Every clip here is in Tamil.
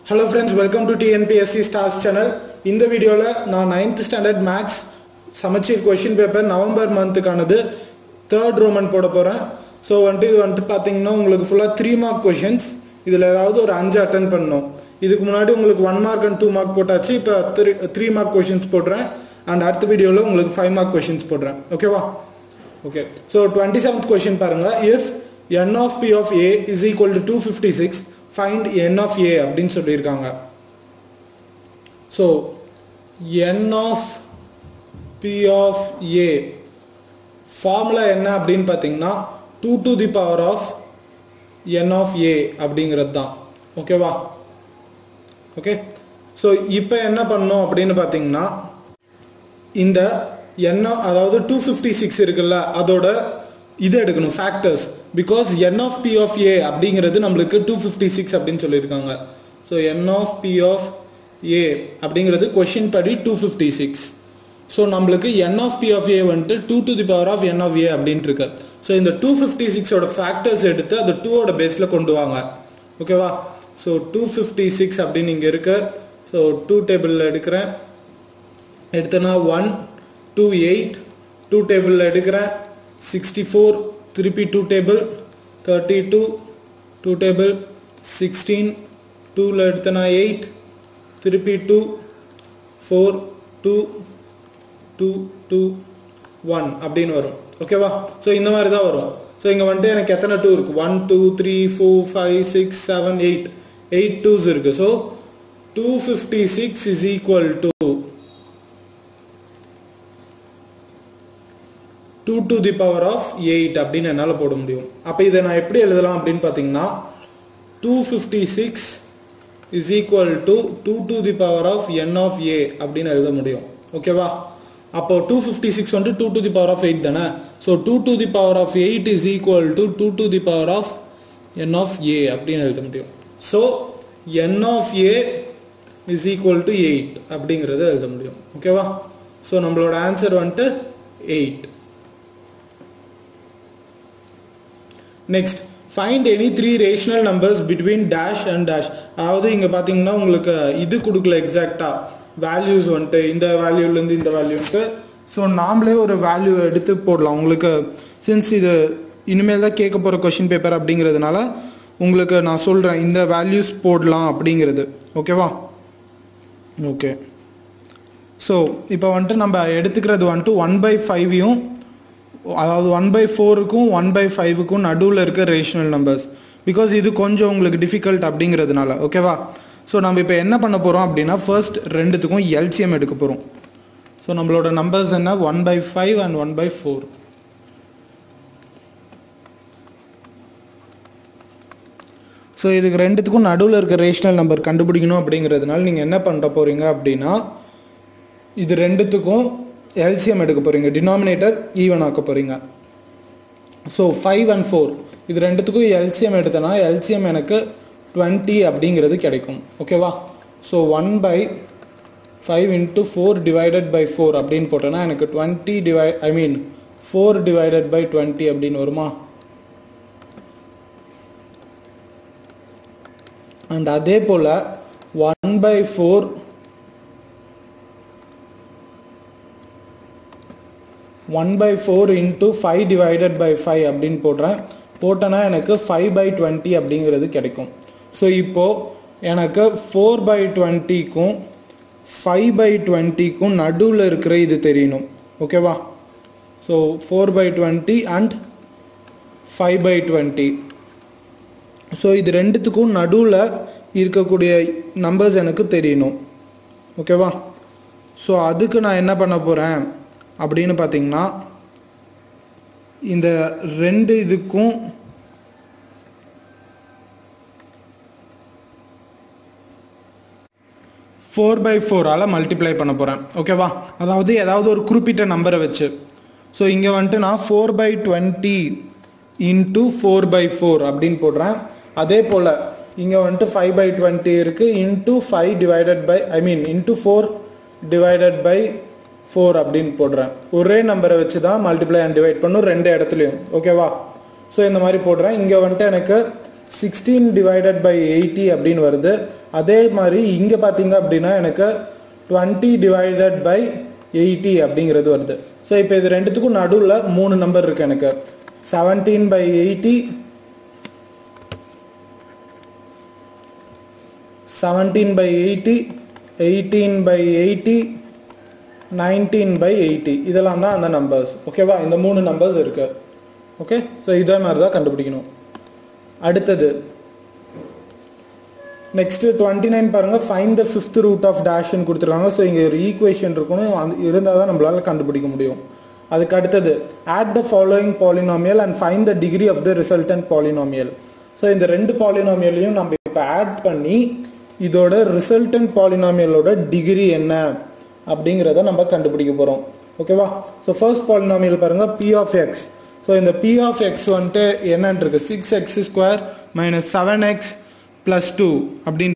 hello friends welcome to TNPSC stars channel இந்த வீடியோவில் நான் நைன்த் ஸ்டாண்டர்ட் மேக்ஸ் சமச்சீர் கொஷின் பேப்பர் நவம்பர் மந்த்துக்கானது தேர்ட் ரோமன் போட போகிறேன் ஸோ வந்துட்டு இது வந்துட்டு பார்த்தீங்கன்னா உங்களுக்கு ஃபுல்லாக த்ரீ மார்க் கொஷின்ஸ் இதில் ஏதாவது ஒரு அஞ்சு அட்டன் பண்ணணும் இதுக்கு முன்னாடி உங்களுக்கு one mark and two mark போட்டாச்சு இப்போ த்ரீ த்ரீ மார்க் கொஷின்ஸ் போடுறேன் அண்ட் அடுத்த வீடியோவில் உங்களுக்கு ஃபைவ் மார்க் கொஷின்ஸ் போடுறேன் ஓகேவா okay so twenty seventh question பாருங்க if N of B of A is equal to two fifty six find N of A அப்படின்னு சொல்லியிருக்காங்க so N of B of A formula என்ன அப்படின்னு பார்த்தீங்கன்னா two to the power of N of A அப்படிங்கிறது தான் ஓகேவா ஓகே ஸோ இப்போ என்ன பண்ணணும் அப்படின்னு பார்த்தீங்கன்னா இந்த என்ன அதாவது டூ ஃபிஃப்டி சிக்ஸ் இருக்குல்ல அதோட இது எடுக்கணும் factors because N of B of A அப்படிங்கிறது நம்மளுக்கு டூ ஃபிஃப்டி சிக்ஸ் அப்படின்னு சொல்லியிருக்காங்க so N of B of A அப்படிங்கிறது கொஷின் படி டூ ஃபிஃப்டி சிக்ஸ் ஸோ நம்மளுக்கு N of B of A வந்துட்டு two to the power of N of A அப்படின்ட்டு இருக்கு ஸோ இந்த டூ ஃபிஃப்டி சிக்ஸோட ஃபேக்டர்ஸ் எடுத்து அது டூவோட பேஸில் கொண்டு வாங்க ஓகேவா ஸோ டூ ஃபிஃப்டி சிக்ஸ் அப்படின்னு இங்கே இருக்கு ஸோ டூ டேபிளில் எடுக்கிறேன் எடுத்தனா ஒன் டூ எயிட் டூ டேபிளில் எடுக்கிறேன் சிக்ஸ்டி ஃபோர் திருப்பி two table thirty two two table sixteen டூவில் எடுத்தனா எயிட் திருப்பி two four two two two one அப்படின்னு வரும் ஓகேவா ஸோ இந்த மாதிரி தான் வரும் ஸோ இங்கே வந்துட்டு எனக்கு எத்தனை டூ இருக்குது one two three four five six seven eight eight twos இருக்குது so two fifty six is equal to two to the power of eight அப்படின்னு என்னால் போட முடியும் அப்போ இதை நான் எப்படி எழுதலாம் அப்படின்னு பார்த்தீங்கன்னா two fifty six is equal to two to the power of N of A அப்படின்னு எழுத முடியும் ஓகேவா அப்போ டூ ஃபிஃப்டி சிக்ஸ் வந்து two to the power of eight தானே so two to the power of eight is equal to two to the power of N of A அப்படின்னு எழுத முடியும் so N of A is equal to eight அப்படிங்கிறத எழுத முடியும் ஓகேவா ஸோ நம்மளோட ஆன்சர் வந்துட்டு eight next find any three rational numbers between dash and dash அதாவது இங்கே பார்த்தீங்கன்னா உங்களுக்கு இது கொடுக்கல எக்ஸாக்டாக வேல்யூஸ் வந்துட்டு இந்த வேல்யூலேருந்து இந்த வேல்யூன்ட்டு ஸோ நாமளே ஒரு வேல்யூ எடுத்து போடலாம் உங்களுக்கு சின்ஸ் இது இனிமேல் தான் கேட்க போகிற கொஷின் பேப்பர் அப்படிங்கிறதுனால உங்களுக்கு நான் சொல்கிறேன் இந்த வேல்யூஸ் போடலாம் அப்படிங்கிறது ஓகேவா ஓகே ஸோ இப்போ வந்துட்டு நம்ம எடுத்துக்கிறது வந்துட்டு ஒன் பை ஃபைவையும் அதாவது ஒன் பை ஃபோருக்கும் ஒன் பை ஃபைவுக்கும் நடுவில் இருக்க ரேஷனல் நம்பர்ஸ் பிகாஸ் இது கொஞ்சம் உங்களுக்கு டிஃபிகல்ட் அப்படிங்கிறதுனால ஓகேவா ஸோ நம்ம இப்போ என்ன பண்ண போகிறோம் அப்படின்னா ஃபர்ஸ்ட் ரெண்டுத்துக்கும் எல்சிஎம் எடுக்க போகிறோம் ஸோ நம்மளோட நம்பர்ஸ் என்ன one by five and one by four so இதுக்கு ரெண்டுத்துக்கும் நடுவில் இருக்க ரேஷனல் நம்பர் கண்டுபிடிக்கணும் அப்படிங்கிறதுனால நீங்கள் என்ன பண்ண போகிறீங்க அப்படின்னா இது ரெண்டுத்துக்கும் எல்சிஎம் எடுக்க போகிறீங்க டினாமினேட்டர் ஈவன் ஆக்க போகிறீங்க ஸோ ஃபைவ் அண்ட் ஃபோர் இது ரெண்டுத்துக்கும் எல்சிஎம் எடுத்தனா எல்சிஎம் எனக்கு டுவெண்ட்டி அப்படிங்கிறது கிடைக்கும் ஓகேவா so one by five into four divided by four அப்படின்னு போட்டேன்னா எனக்கு twenty divi I mean four divided by twenty அப்படின்னு வருமா அண்ட் அதே போல் one by four one by four into five divided by five அப்படின்னு போடுறேன் போட்டேன்னா எனக்கு ஃபைவ் பை டுவெண்ட்டி அப்படிங்கிறது கிடைக்கும் ஸோ இப்போது எனக்கு ஃபோர் பை டுவெண்ட்டிக்கும் ஃபைவ் பை டுவெண்ட்டிக்கும் நடுவில் இருக்கிற இது தெரியணும் ஓகேவா so four by twenty and five by twenty so இது ரெண்டுத்துக்கும் நடுவில் இருக்கக்கூடிய நம்பர்ஸ் எனக்கு தெரியணும் ஓகேவா ஸோ அதுக்கு நான் என்ன பண்ண போகிறேன் அப்படின்னு பார்த்தீங்கன்னா இந்த ரெண்டு இதுக்கும் ஃபோர் பை ஃபோரால் மல்டிப்ளை பண்ண போகிறேன் ஓகேவா அதாவது ஏதாவது ஒரு குறிப்பிட்ட நம்பரை வச்சு ஸோ இங்கே வந்துட்டு நான் four by twenty into four by four அப்படின்னு போடுறேன் அதே போல் இங்கே வந்துட்டு ஃபைவ் பை டுவெண்ட்டி இருக்குது into five divided by I mean into four divided by four அப்படின்னு போடுறேன் ஒரே நம்பரை வச்சு தான் மல்டிப்ளை அண்ட் டிவைட் பண்ணும் ரெண்டு இடத்துலையும் ஓகேவா ஸோ இந்த மாதிரி போடுறேன் இங்கே வந்துட்டு எனக்கு சிக்ஸ்டீன் டிவைடட் பை எயிட்டி அப்படின்னு வருது அதே மாதிரி இங்கே பார்த்தீங்க அப்படின்னா எனக்கு டுவெண்ட்டி டிவைடட் பை எயிட்டி அப்படிங்கிறது வருது ஸோ இப்போ இது ரெண்டுத்துக்கும் நடுவில் மூணு நம்பர் இருக்கு எனக்கு seventeen by eighty seventeen by eighty eighteen by eighty nineteen by eighty இதெல்லாம் தான் அந்த நம்பர்ஸ் ஓகேவா இந்த மூணு நம்பர்ஸ் இருக்கு ஓகே ஸோ இதே மாதிரி தான் கண்டுபிடிக்கணும் அடுத்தது நெக்ஸ்ட் டுவெண்ட்டி நைன் பாருங்க find the fifth root of டேஷ்னு கொடுத்துருக்காங்க ஸோ இங்கே ஒரு ஈக்குவேஷன் இருக்கணும் அந்த இருந்தால் தான் நம்மளால கண்டுபிடிக்க முடியும் அதுக்கு அடுத்தது add the following polynomial and find the degree of the resultant polynomial so இந்த ரெண்டு பாலினாமியலையும் நம்ம இப்போ ஆட் பண்ணி இதோட ரிசல்டன்ட் பாலினாமியலோட டிகிரி என்ன அப்படிங்கிறத நம்ம கண்டுபிடிக்க போகிறோம் ஓகேவா ஸோ ஃபர்ஸ்ட் பாலினாமியல் பாருங்க பி ஆஃப் எக்ஸ் ஸோ இந்த பி ஆஃப் எக்ஸ் வந்துட்டு என்னன்னு இருக்கு six x square minus seven x plus two அப்படின்னு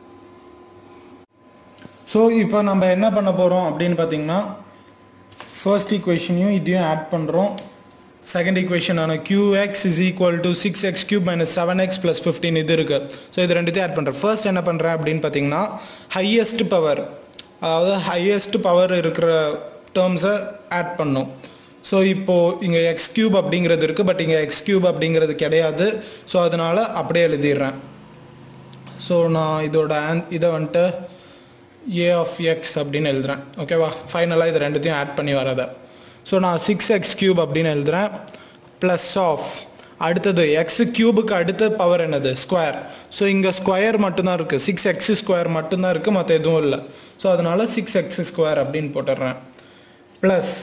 ஸோ இப்போ நம்ம என்ன பண்ண போகிறோம் அப்படின்னு பார்த்தீங்கன்னா ஃபர்ஸ்ட் ஈக்குவேஷனையும் இதையும் ஆட் பண்ணுறோம் செகண்ட் ஈக்குவேஷனான qx is equal to six x cube minus seven x plus fifteen இது இருக்கு ஸோ இது ரெண்டுத்தையும் ஆட் பண்ணுறேன் ஃபர்ஸ்ட் என்ன பண்ணுறேன் அப்படின்னு பார்த்தீங்கன்னா ஹையஸ்ட் பவர் அதாவது ஹையஸ்ட் பவர் இருக்கிற டேர்ம்ஸை ஆட் பண்ணும் ஸோ இப்போது இங்கே எக்ஸ் கியூப் அப்படிங்கிறது இருக்குது பட் இங்கே எக்ஸ் கியூப் அப்படிங்கிறது கிடையாது ஸோ அதனால் அப்படியே எழுதிடுறேன் ஸோ நான் இதோட ஆன் இதை வந்துட்டு ஏ ஆஃப் எக்ஸ் அப்படின்னு எழுதுறேன் ஓகேவா ஃபைனலாக இது ரெண்டுத்தையும் ஆட் பண்ணி வரதை ஸோ நான் சிக்ஸ் எக்ஸ் கியூப் அப்படின்னு எழுதுறேன் ப்ளஸ் ஆஃப் அடுத்தது எக்ஸ் கியூபுக்கு அடுத்த பவர் என்னது ஸ்கொயர் ஸோ இங்கே ஸ்கொயர் மட்டும்தான் இருக்குது சிக்ஸ் எக்ஸ் ஸ்கொயர் மட்டும்தான் இருக்குது மற்ற எதுவும் இல்லை ஸோ அதனால சிக்ஸ் எக்ஸ் ஸ்கொயர் அப்படின்னு போட்டுடுறேன் ப்ளஸ்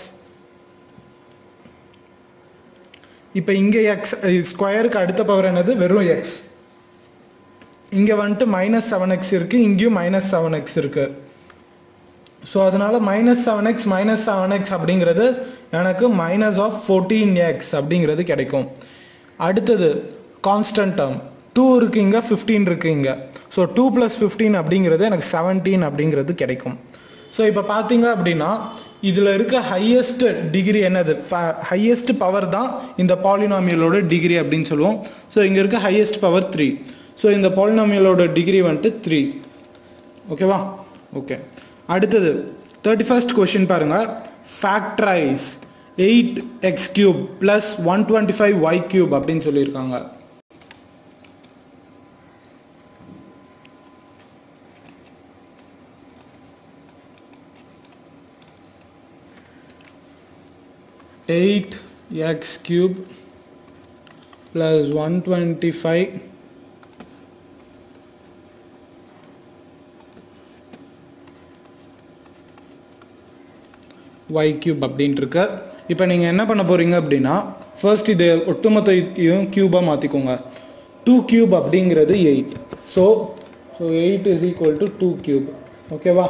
இப்போ இங்கே எக்ஸ் ஸ்கொயருக்கு அடுத்த பவர் என்னது வெறும் எக்ஸ் இங்கே வந்துட்டு மைனஸ் செவன் எக்ஸ் இருக்குது இங்கேயும் மைனஸ் செவன் எக்ஸ் இருக்குது ஸோ அதனால minus seven x minus seven x அப்படிங்கிறது எனக்கு மைனஸ் ஆஃப் ஃபோர்டீன் எக்ஸ் அப்படிங்கிறது கிடைக்கும் அடுத்தது கான்ஸ்டன்ட் டேர்ம் டூ இருக்கு இங்கே ஃபிஃப்டீன் இருக்கு இங்கே ஸோ டூ ப்ளஸ் ஃபிஃப்டீன் அப்படிங்கிறது எனக்கு செவன்டீன் அப்படிங்கிறது கிடைக்கும் ஸோ இப்போ பார்த்தீங்க அப்படின்னா இதில் இருக்க ஹையஸ்ட் டிகிரி என்னது ஹையஸ்ட் பவர் தான் இந்த பாலினாமியலோட டிகிரி அப்படின்னு சொல்லுவோம் ஸோ இங்கே இருக்க ஹையஸ்ட் பவர் த்ரீ ஸோ இந்த பாலினாமியலோட டிகிரி வந்துட்டு த்ரீ ஓகேவா ஓகே அடுத்தது தேர்ட்டி ஃபர்ஸ்ட் கொஷின் பாருங்க factorise eight x cube plus one twenty five y cube அப்படின்னு சொல்லியிருக்காங்க eight x cube plus one twenty five y cube அப்படின்ட்டு இருக்கு இப்போ நீங்கள் என்ன பண்ண போகிறீங்க அப்படின்னா ஃபர்ஸ்ட் இது ஒட்டுமொத்த இதையும் கியூபாக மாற்றிக்கோங்க டூ கியூப் அப்படிங்கிறது eight so so eight is equal to two cube ஓகேவா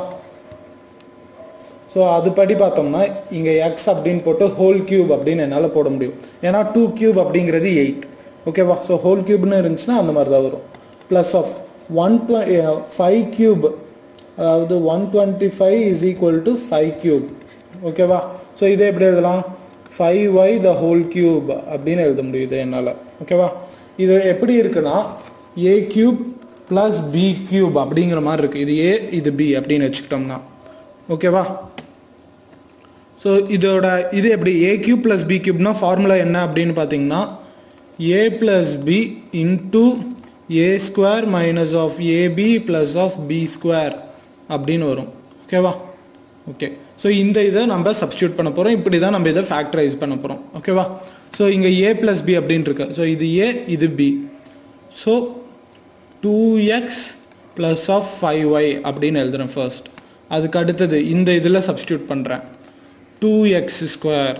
ஸோ அதுபடி பார்த்தோம்னா இங்கே எக்ஸ் அப்படின்னு போட்டு ஹோல் கியூப் அப்படின்னு என்னால் போட முடியும் ஏன்னா டூ கியூப் அப்படிங்கிறது எயிட் ஓகேவா ஸோ ஹோல் கியூப்னு இருந்துச்சுன்னா அந்த மாதிரி தான் வரும் plus of one five cube அதாவது one twenty five is equal to five cube ஓகேவா ஸோ இதே எப்படி எழுதலாம் five y the whole cube அப்படின்னு எழுத முடியுது என்னால் ஓகேவா இது எப்படி இருக்குன்னா a cube plus b cube அப்படிங்கிற மாதிரி இருக்குது இது ஏ இது பி அப்படின்னு வச்சுக்கிட்டோம்னா ஓகேவா ஸோ இதோட இது எப்படி ஏ கியூப் ப்ளஸ் பி கியூப்னா ஃபார்முலா என்ன அப்படின்னு பார்த்தீங்கன்னா a plus b into a square minus of ab plus of b square அப்படின்னு வரும் ஓகேவா ஓகே ஸோ இந்த இதை நம்ம சப்ஸ்டியூட் பண்ண போகிறோம் இப்படி தான் நம்ம இதை ஃபேக்டரைஸ் பண்ண போகிறோம் ஓகேவா ஸோ இங்கே ஏ ப்ளஸ் பி அப்படின்னு இருக்கு ஸோ இது ஏ இது b so two x plus of five y அப்படின்னு எழுதுறேன் ஃபர்ஸ்ட் அதுக்கு அடுத்தது இந்த இதில் சப்ஸ்டியூட் பண்ணுறேன் two x square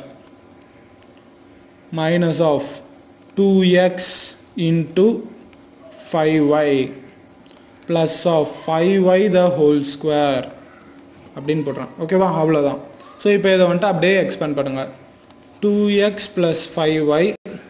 minus of two x into five y plus of five y the whole square அப்படின்னு போடுறேன் ஓகேவா அவ்வளோதான் ஸோ இப்போ இதை வந்துட்டு அப்படியே எக்ஸ்பேண்ட் பண்ணுங்கள் two x plus five y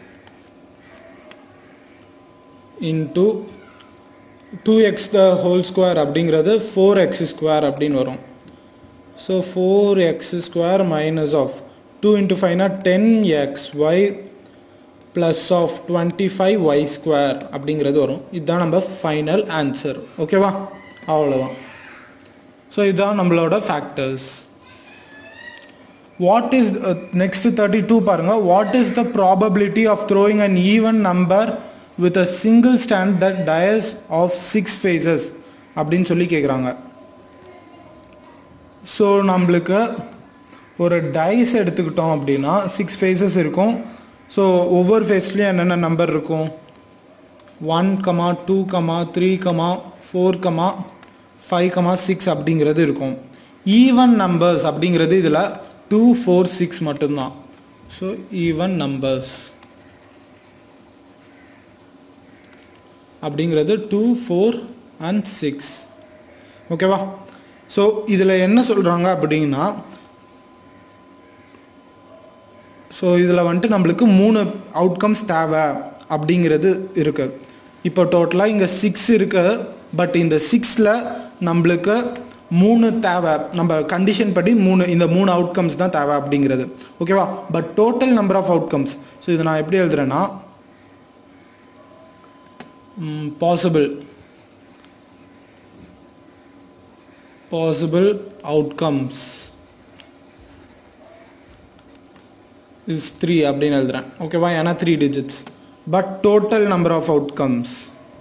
into two x the whole square அப்படிங்கிறது ஃபோர் எக்ஸ் ஸ்கொயர் அப்படின்னு வரும் so four x square minus of two into ஃபைவ்னா ten x y plus of twenty five y square அப்படிங்கிறது வரும் இதுதான் நம்ம ஃபைனல் ஆன்சர் ஓகேவா அவ்வளோதான் ஸோ இதுதான் நம்மளோட factors what is next thirty two பாருங்க what is the probability of throwing an even number with a single standard dice of six faces அப்படின்னு சொல்லி கேட்குறாங்க ஸோ நம்மளுக்கு ஒரு டைஸ் எடுத்துக்கிட்டோம் அப்படின்னா சிக்ஸ் ஃபேஸஸ் இருக்கும் ஸோ ஒவ்வொரு ஃபேஸ்லேயும் என்னென்ன நம்பர் இருக்கும் one comma two comma three comma four comma five comma six அப்படிங்கிறது இருக்கும் ஈவன் நம்பர்ஸ் அப்படிங்கிறது இதில் டூ ஃபோர் சிக்ஸ் மட்டும்தான் ஸோ ஈவன் நம்பர்ஸ் அப்படிங்கிறது டூ ஃபோர் அண்ட் சிக்ஸ் ஓகேவா ஸோ இதில் என்ன சொல்கிறாங்க அப்படின்னா ஸோ இதில் வந்துட்டு நம்மளுக்கு மூணு அவுட்கம்ஸ் தேவை அப்படிங்கிறது இருக்கு இப்போ டோட்டலாக இங்கே சிக்ஸ் இருக்கு பட் இந்த சிக்ஸில் நம்மளுக்கு மூணு தேவை நம்ம கண்டிஷன் படி மூணு இந்த மூணு அவுட்கம்ஸ் தான் தேவை அப்படிங்கிறது ஓகேவா but total number of outcomes so இதை நான் எப்படி எழுதுறேன்னா பாசிபிள் possible outcomes is 3 அப்படின்னு எழுதுறேன் ஓகேவா ஏன்னா three digits but total number of outcomes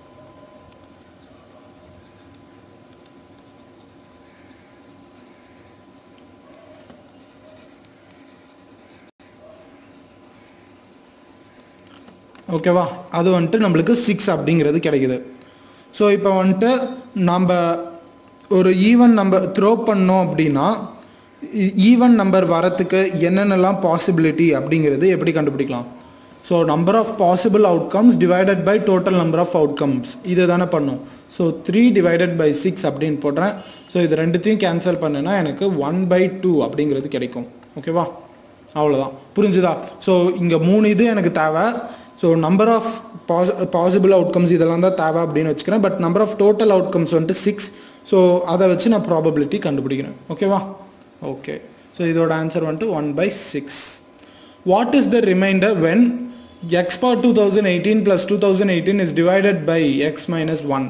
ஓகேவா அது வந்துட்டு நம்மளுக்கு சிக்ஸ் அப்படிங்கிறது கிடைக்குது ஸோ இப்போ வந்துட்டு நம்ம ஒரு ஈவன் நம்பர் த்ரோ பண்ணோம் அப்படின்னா ஈவன் நம்பர் வரத்துக்கு என்னென்னலாம் பாசிபிலிட்டி அப்படிங்கிறது எப்படி கண்டுபிடிக்கலாம் so number of possible outcomes divided by total number of outcomes இது தானே பண்ணும் so three divided by six அப்படின்னு போடுறேன் ஸோ இது ரெண்டுத்தையும் கேன்சல் பண்ணுனா எனக்கு ஒன் பை டூ அப்படிங்கிறது கிடைக்கும் ஓகேவா அவ்வளோதான் புரிஞ்சுதா ஸோ இங்கே மூணு இது எனக்கு தேவை so number of pos possible outcomes இதெல்லாம் தான் தேவை அப்படின்னு வச்சுக்கிறேன் but number of total outcomes வந்துட்டு சிக்ஸ் ஸோ அதை வச்சு நான் ப்ராபபிலிட்டி கண்டுபிடிக்கிறேன் ஓகேவா ஓகே ஸோ இதோட ஆன்சர் வந்துட்டு one by six what is the remainder when x power two thousand eighteen plus two thousand eighteen is divided by x minus one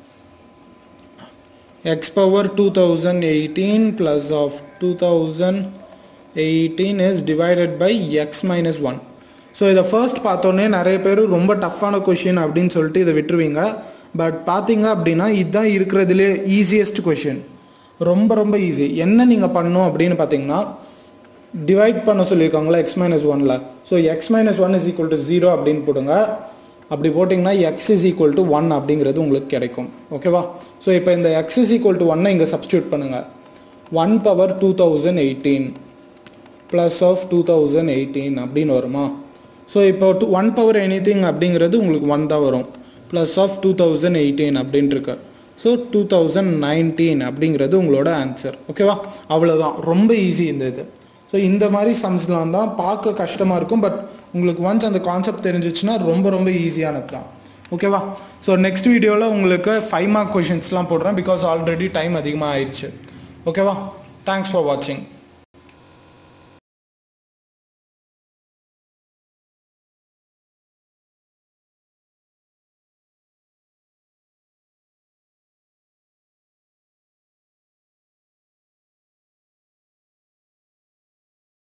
x power two thousand eighteen plus of two thousand eighteen is divided by x minus one so இதை ஃபர்ஸ்ட் பார்த்தோன்னே நிறைய பேர் ரொம்ப டஃப்பான கொஷின் அப்படின்னு சொல்லிட்டு இதை விட்டுருவீங்க பட் பார்த்தீங்க அப்படின்னா இதுதான் இருக்கிறதுலே ஈஸியஸ்ட் கொஷின் ரொம்ப ரொம்ப ஈஸி என்ன நீங்கள் பண்ணணும் அப்படின்னு பார்த்தீங்கன்னா டிவைட் பண்ண சொல்லியிருக்காங்களா எக்ஸ் மைனஸ் ஒனில் so x minus one is equal to zero அப்படின்னு போடுங்க அப்படி போட்டிங்கன்னா x is equal to one அப்படிங்கிறது உங்களுக்கு கிடைக்கும் ஓகேவா ஸோ இப்போ இந்த எக்ஸ் இஸ் ஈக்குவல் டு ஒன்னை இங்கே சப்ஸ்டியூட் பண்ணுங்கள் one power two thousand eighteen plus of two thousand eighteen அப்படின்னு வருமா ஸோ இப்போ two one power anything அப்படிங்கிறது உங்களுக்கு ஒன் தான் வரும் plus of two thousand eighteen அப்படின்ட்டு இருக்கு ஸோ டூ தௌசண்ட் நைன்டீன் அப்படிங்கிறது உங்களோட ஆன்சர் ஓகேவா அவ்வளோதான் ரொம்ப ஈஸி இந்த இது ஸோ இந்த மாதிரி சம்ஸ்லாம் தான் பார்க்க கஷ்டமாக இருக்கும் பட் உங்களுக்கு ஒன்ஸ் அந்த கான்செப்ட் தெரிஞ்சிச்சுன்னா ரொம்ப ரொம்ப ஈஸியானது தான் ஓகேவா ஸோ நெக்ஸ்ட் வீடியோவில் உங்களுக்கு ஃபைவ் மார்க் கொஷின்ஸ்லாம் போடுறேன் பிகாஸ் ஆல்ரெடி டைம் அதிகமாக ஆயிடுச்சு ஓகேவா தேங்க்ஸ் ஃபார் வாட்சிங்